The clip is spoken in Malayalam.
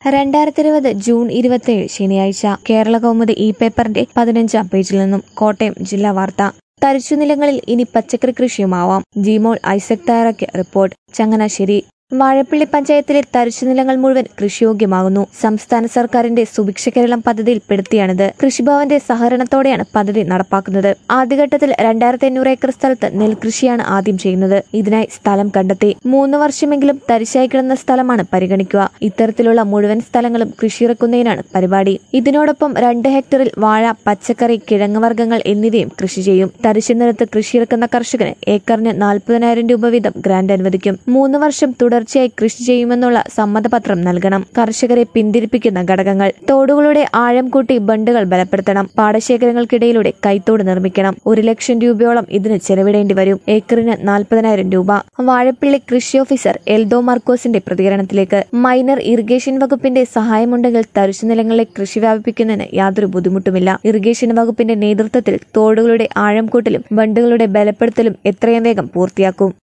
രണ്ടായിരത്തി ഇരുപത് ജൂൺ ഇരുപത്തിയേഴ് ശനിയാഴ്ച കേരള കൗമുദി ഇ പേപ്പറിന്റെ പതിനഞ്ചാം പേജിൽ നിന്നും കോട്ടയം ജില്ലാ വാർത്ത തരിശുനിലങ്ങളിൽ ഇനി പച്ചക്കറി കൃഷിയുമാവാം ജിമോൾ ഐസക് തയ്യാറാക്കിയ റിപ്പോർട്ട് ചങ്ങനാശ്ശേരി വാഴപ്പള്ളി പഞ്ചായത്തിലെ തരിശുനിലങ്ങൾ മുഴുവൻ കൃഷിയോഗ്യമാകുന്നു സംസ്ഥാന സർക്കാരിന്റെ സുഭിക്ഷ കേരളം പദ്ധതിയിൽ പെടുത്തിയാണിത് കൃഷിഭവന്റെ സഹകരണത്തോടെയാണ് പദ്ധതി നടപ്പാക്കുന്നത് ആദ്യഘട്ടത്തിൽ രണ്ടായിരത്തി അഞ്ഞൂറ് ഏക്കർ സ്ഥലത്ത് നെൽകൃഷിയാണ് ആദ്യം ചെയ്യുന്നത് ഇതിനായി സ്ഥലം കണ്ടെത്തി മൂന്ന് വർഷമെങ്കിലും തരിശായി കിടന്ന സ്ഥലമാണ് പരിഗണിക്കുക ഇത്തരത്തിലുള്ള മുഴുവൻ സ്ഥലങ്ങളും കൃഷിയിറക്കുന്നതിനാണ് പരിപാടി ഇതിനോടൊപ്പം രണ്ട് ഹെക്ടറിൽ വാഴ പച്ചക്കറി കിഴങ്ങ് വർഗ്ഗങ്ങൾ എന്നിവയും കൃഷി ചെയ്യും തരിശു നിലത്ത് കൃഷിയിറക്കുന്ന കർഷകന് ഏക്കറിന് നാൽപ്പതിനായിരം രൂപ വീതം ഗ്രാന്റ് അനുവദിക്കും മൂന്ന് വർഷം തുടർച്ചയായി കൃഷി ചെയ്യുമെന്നുള്ള സമ്മതപത്രം നൽകണം കർഷകരെ പിന്തിരിപ്പിക്കുന്ന ഘടകങ്ങൾ തോടുകളുടെ ആഴം കൂട്ടി ബണ്ടുകൾ ബലപ്പെടുത്തണം പാടശേഖരങ്ങൾക്കിടയിലൂടെ കൈത്തോട് നിർമ്മിക്കണം ഒരു ലക്ഷം രൂപയോളം ഇതിന് ചെലവിടേണ്ടി വരും ഏക്കറിന് നാൽപ്പതിനായിരം രൂപ വാഴപ്പിള്ളി കൃഷി ഓഫീസർ എൽദോ മാർക്കോസിന്റെ പ്രതികരണത്തിലേക്ക് മൈനർ ഇറിഗേഷൻ വകുപ്പിന്റെ സഹായമുണ്ടെങ്കിൽ തരിശുനിലങ്ങളിലെ കൃഷി വ്യാപിപ്പിക്കുന്നതിന് യാതൊരു ബുദ്ധിമുട്ടുമില്ല ഇറിഗേഷൻ വകുപ്പിന്റെ നേതൃത്വത്തിൽ തോടുകളുടെ ആഴം കൂട്ടലും ബണ്ടുകളുടെ ബലപ്പെടുത്തലും എത്രയും വേഗം പൂർത്തിയാക്കും